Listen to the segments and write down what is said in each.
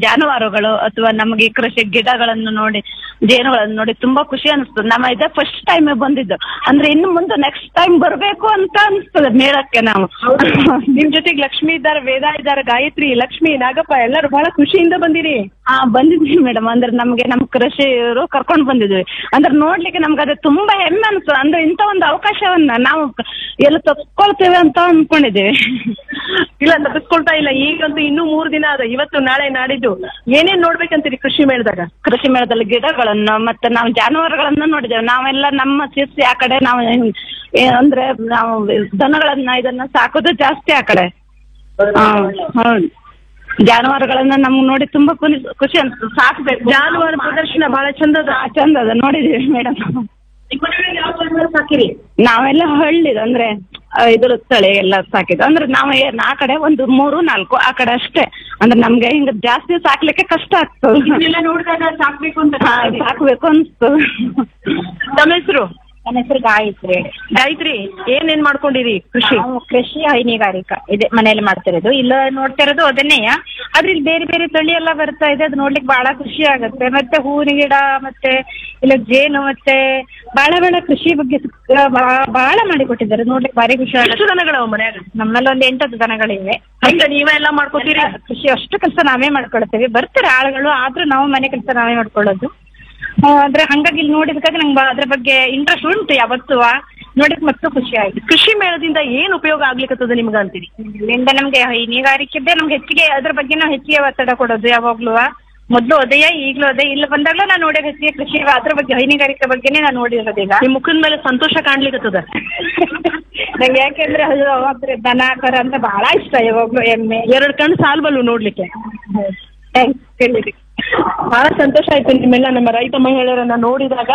ಜಾನುವಾರುಗಳು ಅಥವಾ ನಮಗೆ ಕೃಷಿ ಗಿಡಗಳನ್ನು ನೋಡಿ ಜೇನುಗಳನ್ನು ನೋಡಿ ತುಂಬಾ ಖುಷಿ ಅನಿಸ್ತದೆ ನಮ್ಮ ಇದೇ ಫಸ್ಟ್ ಟೈಮ್ ಬಂದಿದ್ದು ಅಂದ್ರೆ ಇನ್ನು ಮುಂದೆ ನೆಕ್ಸ್ಟ್ ಟೈಮ್ ಬರ್ಬೇಕು ಅಂತ ಅನಿಸ್ತದೆ ಮೇಳಕ್ಕೆ ನಾವು ನಿಮ್ ಜೊತೆಗೆ ಲಕ್ಷ್ಮಿ ಇದ್ದಾರೆ ವೇದ ಇದ್ದಾರೆ ಗಾಯತ್ರಿ ಲಕ್ಷ್ಮಿ ನಾಗಪ್ಪ ಎಲ್ಲರೂ ಬಹಳ ಖುಷಿಯಿಂದ ಬಂದಿರಿ ಹಾ ಬಂದಿದ್ವಿ ಮೇಡಮ್ ಅಂದ್ರೆ ನಮ್ಗೆ ನಮ್ ಕೃಷಿಯವರು ಕರ್ಕೊಂಡು ಬಂದಿದ್ವಿ ಅಂದ್ರೆ ನೋಡ್ಲಿಕ್ಕೆ ನಮ್ಗೆ ಅದು ತುಂಬಾ ಹೆಮ್ಮೆ ಅನ್ಸ್ತದೆ ಅಂದ್ರೆ ಇಂಥ ಒಂದು ಅವಕಾಶವನ್ನ ನಾವು ಎಲ್ಲ ತಪ್ಕೊಳ್ತೇವೆ ಅಂತ ಅನ್ಕೊಂಡಿದ್ದೇವೆ ಇಲ್ಲ ತಪ್ಪಿಸ್ಕೊಳ್ತಾ ಇಲ್ಲ ಈಗಂತೂ ಇನ್ನೂ ಮೂರು ದಿನ ಅದ ಇವತ್ತು ನಾಳೆ ನಾಡಿದ್ದು ಏನೇನ್ ನೋಡ್ಬೇಕಂತೀರಿ ಕೃಷಿ ಮೇಳದಾಗ ಕೃಷಿ ಮೇಳದಲ್ಲಿ ಗಿಡಗಳನ್ನು ಮತ್ತೆ ನಾವು ಜಾನುವಾರುಗಳನ್ನ ನೋಡಿದ್ದೇವೆ ನಾವೆಲ್ಲ ನಮ್ಮ ಶಿರ್ಸಿ ಆ ಕಡೆ ನಾವು ಏ- ಅಂದ್ರೆ ನಾವು ದನಗಳನ್ನ ಇದನ್ನ ಸಾಕೋದು ಜಾಸ್ತಿ ಆ ಕಡೆ ಹಾ, ಹೌದು ಜಾನುವಾರುಗಳನ್ನ ನಮ್ಗೆ ನೋಡಿ ತುಂಬಾ ಖುಷಿ ಖುಷಿ ಅನ್ಸ್ತದೆ ಸಾಕ್ಬೇಕು ಜಾನುವಾರು ಪ್ರದರ್ಶನ ಬಹಳ ಚಂದದ ಹಾ, ಚಂದ ಅದ ನೋಡಿದೀವಿ ಮೇಡಮ್ ಸಾಕಿರಿ ನಾವೆಲ್ಲ ಹಳ್ಳಿದು ಅಂದ್ರೆ ಆ, ಇದ್ರ ತಳಿ ಎಲ್ಲ ಸಾಕಿದ್ದು ಅಂದ್ರೆ ನಾವು ಏನ್ ಆ ಕಡೆ ಒಂದು ಮೂರು ನಾಲ್ಕು ಆ ಕಡೆ ಅಷ್ಟೇ ಅಂದ್ರೆ ನಮ್ಗೆ ಹಿಂಗ ಜಾಸ್ತಿ ಸಾಕ್ಲಿಕ್ಕೆ ಕಷ್ಟ ಆಗ್ತದೆ ಇದನ್ನೆಲ್ಲ ನೋಡಿದಾಗ ಸಾಕ್ಬೇಕು ಅಂತ ಹಾ, ಸಾಕ್ಬೇಕು ಅನ್ಸ್ತದೆ ತಮ್ಮ ಹೆಸರು ನನ್ನ ಹೆಸರು ಗಾಯತ್ರಿ ಗಾಯತ್ರಿ ಏನೇನ್ ಮಾಡ್ಕೊಂಡಿರಿ ಕೃಷಿ ನಾವು ಕೃಷಿ ಹೈನುಗಾರಿಕಾ ಇದೆ ಮನೆಯಲ್ಲಿ ಮಾಡ್ತಿರೋದು ಇಲ್ಲ ನೋಡ್ತಾ ಇರೋದು ಅದನ್ನೇ ಆದ್ರೆ ಇಲ್ಲಿ ಬೇರೆ ಬೇರೆ ತಳಿ ಎಲ್ಲ ಬರ್ತಾ ಇದೆ ಅದು ನೋಡ್ಲಿಕ್ಕೆ ಬಹಳ ಖುಷಿ ಆಗುತ್ತೆ ಮತ್ತೆ ಹೂವಿನ ಗಿಡ ಮತ್ತೆ ಇಲ್ಲ ಜೇನು ಮತ್ತೆ ಬಹಳ ಬಹಳ ಕೃಷಿ ಬಗ್ಗೆ ಸ- ಬಹಳ- ಬಹಳ ಮಾಡಿಕೊಟ್ಟಿದ್ದಾರೆ ನೋಡ್ಲಿಕ್ಕೆ ಭಾರಿ ಖುಷಿ ಎಷ್ಟು ಆಗುತ್ತೆ ದನಗಳವ ಮನ್ಯಾಗ ನಮ್ಮಲ್ಲಿ ಒಂದು ಎಂಟತ್ತು ದನಗಳಿವೆ ಹಂಗ ನೀವೇ ಎಲ್ಲ ಮಾಡ್ಕೋತೀರಿ ಕೃಷಿ ಅಷ್ಟು ಕೆಲಸ ನಾವೇ ಮಾಡ್ಕೊಳ್ತೇವೆ ಬರ್ತಾರೆ ಆಳುಗಳು ಆದ್ರೂ ನಾವು ಮನೆ ಕೆಲಸ ನಾವೇ ಮಾಡ್ಕೊಳ್ಳೋದು ಆ, ಆದ್ರೆ ಹಂಗಾಗಿ ಇಲ್ಲಿ ನೋಡಿದಾಗ ನಂಗೆ ಅದ್ರ ಬಗ್ಗೆ ಇಂಟ್ರೆಸ್ಟ್ ಉಂಟು ಯಾವತ್ತೂ ನೋಡಿಕ್ ಮತ್ತು ಖುಷಿ ಆಯ್ತು ಕೃಷಿ ಮೇಳದಿಂದ ಏನ್ ಉಪಯೋಗ ಆಗ್ಲಿಕ್ಕತ್ತದ ನಿಮ್ಗ ಅಂತೀರಿ ಇದರಿಂದ ನಮ್ಗೆ ಹೈನುಗಾರಿಕೆದ್ದೇ ನಮ್ಗೆ ಹೆಚ್ಚಿಗೆ ಅದ್ರ ಬಗ್ಗೆ ನಾವು ಹೆಚ್ಚಿಗೆ ಒತ್ತಡ ಕೊಡೋದು ಯಾವಾಗ್ಲೂ ಮೊದ್ಲು ಅದೇಯ ಈಗ್ಲೂ ಅದೇ ಇಲ್ಲಿ ಬಂದಾಗ್ಲೂ ನಾನು ನೋಡಿದ ಹೆಚ್ಚಿಗೆ ಕೃಷಿ ಅದ್ರ ಬಗ್ಗೆ ಹೈನುಗಾರಿಕೆ ಬಗ್ಗೆನೇ ನಾನು ನೋಡಿರೋದೀಗ ನಿಮ್ ಮುಖದ ಮೇಲೆ ಸಂತೋಷ ಕಾಣ್ಲಿಕ್ಕತ್ತದ ನಂಗೆ ಯಾಕೆಂದ್ರೆ ಅದು ಅದ್ರ ದನ ಕರ ಅಂದ್ರೆ ಬಹಳ ಇಷ್ಟ ಯಾವಾಗ್ಲೂ ಎಮ್ಮೆ ಎರಡ್ ಕಣ್ಣು ಸಾಲ್ಬಲ್ವು ನೋಡ್ಲಿಕ್ಕೆ Thanks, ಕೇಳಿದ್ರಿ. ಬಹಳ ಸಂತೋಷ ಆಯ್ತು ನಿಮ್ಮೆಲ್ಲ ನಮ್ಮ ರೈತ ಮಹಿಳೆಯರನ್ನ ನೋಡಿದಾಗ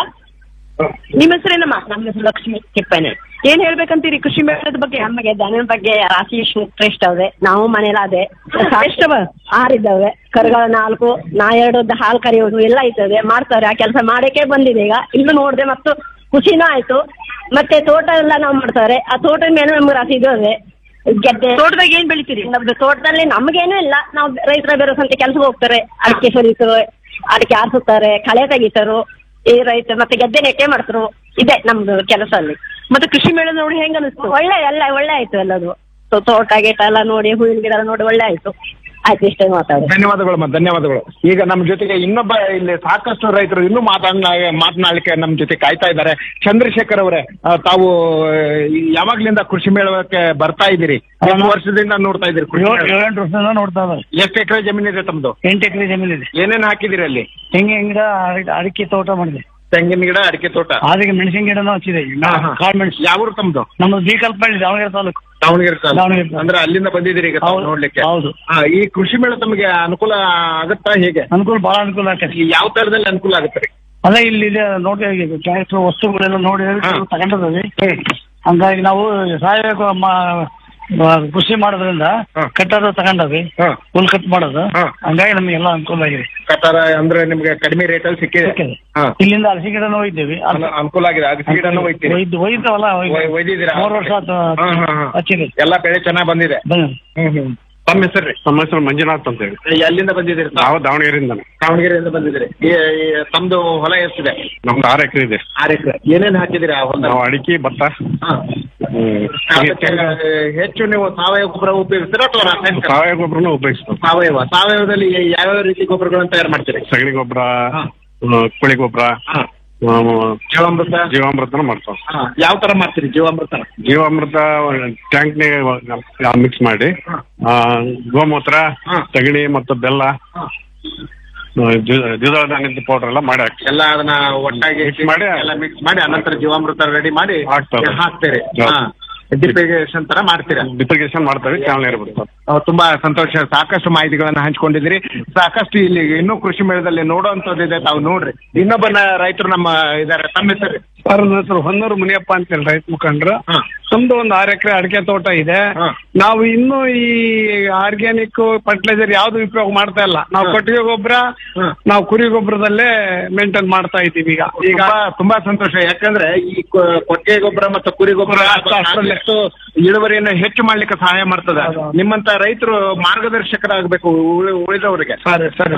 ನಿಮ್ಮ ಹೆಸರೇನಮ್ಮ ನಮ್ಮ ಹೆಸರು ಲಕ್ಷ್ಮಿ ತಿಪ್ಪನೆ ಏನ್ ಹೇಳ್ಬೇಕಂತೀರಿ ಕೃಷಿ ಮೇಳದ ಬಗ್ಗೆ ನಮಗೆ ದನದ ಬಗ್ಗೆ ರಾಶಿ ಶ್ರೇಷ್ಠ ಅವೆ ನಾವು ಮನೇಲಿ ಅದೇ ಎಷ್ಟವ ಆರಿದ್ದಾವೆ ಕರುಗಳ ನಾಲ್ಕು ನಾ ಎರಡು ಹಾಲು ಕರೆಯೋದು ಎಲ್ಲ ಇರ್ತದೆ ಮಾಡ್ತಾರೆ ಆ ಕೆಲಸ ಮಾಡಕ್ಕೆ ಬಂದಿದೆ ಈಗ ಇಲ್ಲೂ ನೋಡಿದೆ ಮತ್ತು ಖುಷಿನೂ ಆಯ್ತು ಮತ್ತೆ ತೋಟ ಎಲ್ಲ ನಾವು ಮಾಡ್ತಾರೆ ಆ ತೋಟದ ಮೇಲೆ ನಮ್ಗೆ ರಾಶಿ ಇದ್ದಾವೆ ಗೆದ್ದೆ ತೋಟದಾಗ ಏನ್ ಬೆಳಿತೀರಿ ನಮ್ದು ತೋಟದಲ್ಲಿ ನಮ್ಗೇನು ಇಲ್ಲ ನಾವು ರೈತರ ಬೇರೆ ಕೆಲಸಕ್ಕೆ ಹೋಗ್ತಾರೆ ಅಡಿಕೆ ಸುರಿತು ಅಡಿಕೆ ಆರಿಸುತ್ತಾರೆ ಕಳೆ ತೆಗಿತಾರು ಈ ರೈತ ಮತ್ತೆ ಗೆದ್ದೆ ನೆಟ್ಟೆ ಮಾಡ್ತಾರೆ ಇದೆ ನಮ್ದು ಕೆಲಸ ಅಲ್ಲಿ ಮತ್ತೆ ಕೃಷಿ ಮೇಳ ನೋಡಿ ಹೆಂಗ ಅನಿಸ್ತು ಒಳ್ಳೆ ಎಲ್ಲ ಒಳ್ಳೆ ಆಯ್ತು ಎಲ್ಲದು ತೋ- ತೋಟ ಗೀಟ ಎಲ್ಲ ನೋಡಿ ಹೂವಿನ ಗಿಡ ಎಲ್ಲ ನೋಡಿ ಒಳ್ಳೆ ಆಯ್ತು ಆಯ್ತು ಇಷ್ಟೇ ಮಾತಾಡಿ ಧನ್ಯವಾದಗಳು ಅಮ್ಮ ಧನ್ಯವಾದಗಳು ಈಗ ನಮ್ಮ ಜೊತೆಗೆ ಇನ್ನೊಬ್ಬ ಇಲ್ಲಿ ಸಾಕಷ್ಟು ರೈತರು ಇನ್ನೂ ಮಾತನ್ನ ಮಾತನಾಡಲಿಕ್ಕೆ ನಮ್ಮ ಜೊತೆ ಕಾಯ್ತಾ ಇದ್ದಾರೆ ಚಂದ್ರಶೇಖರ್ ಅವರೇ ಆ, ತಾವು ಆ, ಈ ಯಾವಾಗ್ಲಿಂದ ಕೃಷಿ ಮೇಳಕ್ಕೆ ಬರ್ತಾ ಇದ್ದೀರಿ ಎಷ್ಟು ವರ್ಷದಿಂದ ನೋಡ್ತಾ ಇದ್ದೀರಿ ಕೃಷಿ ಮೇಳ? ಏಳೆಂಟು ವರ್ಷದಿಂದ ನೋಡ್ತಾ ಇದ್ದಾರೆ ಎಷ್ಟು ಎಕರೆ ಜಮೀನಿದೆ ತಮ್ದು ಎಂಟು ಎಕರೆ ಜಮೀನಿದೆ ಏನೇನ್ ಹಾಕಿದಿರಿ ಅಲ್ಲಿ ತೆಂಗಿನ ಗಿಡ ಅಡಿ- ಅಡಿಕೆ ತೋಟ ಮಾಡಿದೆ ತೆಂಗಿನ ಗಿಡ ಅಡಿಕೆ ತೋಟ ಅದಕ್ಕೆ ಮೆಣಸಿನ ಗಿಡನೂ ಹಚ್ಚಿದೆ ಹಾ, ಹಾ. ಕಾಳು ಮೆಣಸು ಯಾವೂರು ತಮ್ದು ನಮ್ಮದು ಬೀಕಲ್ಪಳ್ಳಿ ದಾವಣಗೆರೆ ತಾಲೂಕು ದಾವಣಗೆರೆ ತಾಲೂಕು. ದಾವಣಗೆರೆ ತಾಲೂಕು. ಅಂದ್ರೆ ಅಲ್ಲಿಂದ ಬಂದಿದ್ದೀರಿ ಈಗ ತಾವು ಹೌದು. ನೋಡ್ಲಿಕ್ಕೆ ಹೌದು. ಆ, ಈ ಕೃಷಿ ಮೇಳ ತಮಗೆ ಅನುಕೂಲ ಆಗುತ್ತಾ ಹೇಗೆ ಅನುಕೂಲ ಬಹಳ ಅನುಕೂಲ ಆಗ್ತದೆ ಈ ಯಾವ ತರದಲ್ಲಿ ಅನುಕೂಲ ಆಗುತ್ತೆ ರೀ ಅದೇ ಇಲ್ಲಿ ಇದೆ ನೋಡಿ ಟ್ರ್ಯಾಕ್ಟರ್ ವಸ್ತುಗಳೆಲ್ಲ ನೋಡಿ ಹಾ. ತಗೊಂಡದ್ರಿ ಹಂಗಾಗಿ ನಾವು ಸಾವಯವ ಮ- ಮ- ಕೃಷಿ ಮಾಡೋದ್ರಿಂದ ಹಾ. ಕಟ್ಟೋದು ತಗೊಂಡವಿ ಹಾ. ಹುಲ್ ಕಟ್ ಮಾಡೋದು ಹಾ. ಹಂಗಾಗಿ ನಮಗೆಲ್ಲ ಅನುಕೂಲ ಆಗಿದೆ ಕಟಾರ ಅಂದ್ರೆ ನಿಮ್ಗೆ ಕಡಿಮೆ ರೇಟಲ್ಲಿ ಸಿಕ್ಕಿದೆ ಸಿಕ್ಕಿದೆ. ಹಾ ಇಲ್ಲಿಂದ ಅಲಸಿ ಗಿಡನೂ ಒಯ್ದೇವಿ ಅನು- ಅನುಕೂಲ ಆಗಿದೆ ಅಗಸಿ ಗಿಡನೂ ಒಯ್ತೀರಿ ಒಯ್ದು ಒಯ್ದವಲ್ಲ ಒಯ್- ಒಯ್ದಿದ್ದೀರಾ? ಮೂರು ವರ್ಷ ಆತು ಹಾ, ಹಾ, ಹಾ. ಹಚ್ಚಿದೆ ಎಲ್ಲ ಬೆಳೆ ಚೆನ್ನಾಗ್ ಬಂದಿದೆ ಬನ್ನಿ ಹ್ಮ್ ಹ್ಮ್ ತಮ್ಮ ಹೆಸರು ನಮ್ಮ ಹೆಸರು ಮಂಜುನಾಥ್ ಅಂತ ಹೇಳಿ ಎಲ್ಲಿಂದ ಬಂದಿದ್ದೀರಿ ತಾವು? ನಾವು ದಾವಣಗೆರೆಯಿಂದ ದಾವಣಗೆರೆಯಿಂದ ಬಂದಿದ್ದೀರಿ ಈ- ಈ ತಮ್ದು ಹೊಲ ಎಷ್ಟಿದೆ ನಮ್ದು ಆರು ಎಕರೆ ಇದೆ ಆರು ಎಕರೆ ಏನೇನ್ ಹಾಕಿದಿರಿ ಆ ಹೊಲ ನಾವು ಅಡಿಕೆ ಭತ್ತ ಹ್ಮ್, ಅದಕ್ಕೆ ಹೆಚ್ಚು ನೀವು ಸಾವಯವ ಗೊಬ್ಬರ ಉಪಯೋಗಿಸ್ತೀರಾ ಅಥವಾ ರಾಸಾಯನಿಕ ಸಾವಯವ ಗೊಬ್ಬರನ ಉಪಯೋಗಿಸ್ತೀವಿ ಸಾವಯವ ಸಾವಯವದಲ್ಲಿ ಯಾವ್ಯಾವ ರೀತಿ ಗೊಬ್ಬರಗಳನ್ನ ತಯಾರು ಮಾಡ್ತೀರಿ ಸಗಣಿ ಗೊಬ್ಬರ ಹಾ. ಕೋಳಿ ಗೊಬ್ಬರ ಹಾ. ಜೀವಾಮೃತ ಜೀವಾಮೃತನ ಮಾಡ್ತಾವ ಹಾ, ಯಾವ ತರ ಮಾಡ್ತೀರಿ ಜೀವಾಮೃತ ಜೀವಾಮೃತ ಟ್ಯಾಂಕ್ನೇ ಮಿಕ್ಸ್ ಮಾಡಿ ಆ, ಗೋಮೂತ್ರ ಹಾ. ಸಗಣಿ ಮತ್ತು ಬೆಲ್ಲ ಹಾ. ಆ, ದ್ವಿ- ದ್ವಿದಳ ಧಾನ್ಯದ ಪೌಡರ್ ಎಲ್ಲ ಮಾಡಿ ಹಾಕ್ತೀವಿ ಎಲ್ಲ ಅದನ್ನ ಒಟ್ಟಾಗಿ Mix ಮಾಡಿ ಎಲ್ಲ ಮಿಕ್ಸ್ ಮಾಡಿ ಅನಂತರ ಜೀವಾಮೃತ ರೆಡಿ ಮಾಡಿ ಹಾಕ್ತಾರೆ. ಹಾಕ್ತೀರಿ ಹೌದು. ಡಿಪ್ರಿಗೇಷನ್ ತರ ಮಾಡ್ತೀರಾ ಡಿಪ್ರಿಗೇಷನ್ ಮಾಡ್ತೇವೆ ಚಾಲನೆ ಇರ್ಬೋದು ಅಹ್, ತುಂಬಾ ಸಂತೋಷ ಸಾಕಷ್ಟು ಮಾಹಿತಿಗಳನ್ನ ಹಂಚ್ಕೊಂಡಿದ್ದೀರಿ ಸಾಕಷ್ಟು ಇಲ್ಲಿ ಇನ್ನೂ ಕೃಷಿ ಮೇಳದಲ್ಲಿ ನೋಡುವಂತದ್ದಿದೆ ತಾವು ನೋಡ್ರಿ ಇನ್ನೊಬ್ಬನ ರೈತರು ನಮ್ಮ ಇದಾರೆ ತಮ್ಮ ಹೆಸರು ಸರ್ ನನ್ನ ಹೆಸರು ಹೊನ್ನೂರು ಮುನಿಯಪ್ಪ ಅಂತೇಳಿ ರೈತ ಮುಖಂಡ್ರು ಹಾ. ನಮ್ದು ಒಂದು ಆರು ಎಕರೆ ಅಡಿಕೆ ತೋಟ ಇದೆ ಹಾ. ನಾವು ಇನ್ನೂ ಈ ಆರ್ಗ್ಯಾನಿಕ್ ಫರ್ಟಿಲೈಸರ್ ಯಾವ್ದು ಉಪಯೋಗ ಮಾಡ್ತಾ ಇಲ್ಲ ನಾವು ಹಾ. ಕೊಟ್ಟಿಗೆ ಗೊಬ್ಬರ ಹಾ. ನಾವು ಕುರಿ ಗೊಬ್ಬರದಲ್ಲೇ ಮೇಂಟೈನ್ ಮಾಡ್ತಾ ಇದ್ದೀವಿ ಈಗ ಈಗ ತುಂಬಾ ತುಂಬಾ ಸಂತೋಷ ಯಾಕಂದ್ರೆ ಈ ಕೊ- ಕೊಟ್ಟಿಗೆ ಗೊಬ್ಬರ ಮತ್ತು ಕುರಿ ಗೊಬ್ಬರ ಅಷ್ಟು- ಅಷ್ಟರಲ್ಲೇ. ಸಾಕಷ್ಟು ಇಳುವರಿಯನ್ನು ಹೆಚ್ಚು ಮಾಡ್ಲಿಕ್ಕೆ ಸಹಾಯ ಮಾಡ್ತದೆ ಹೌದು. ನಿಮ್ಮಂತ ರೈತರು ಮಾರ್ಗದರ್ಶಕರಾಗಬೇಕು ಉಳಿದವರಿಗೆ ಸರಿ ಸರಿ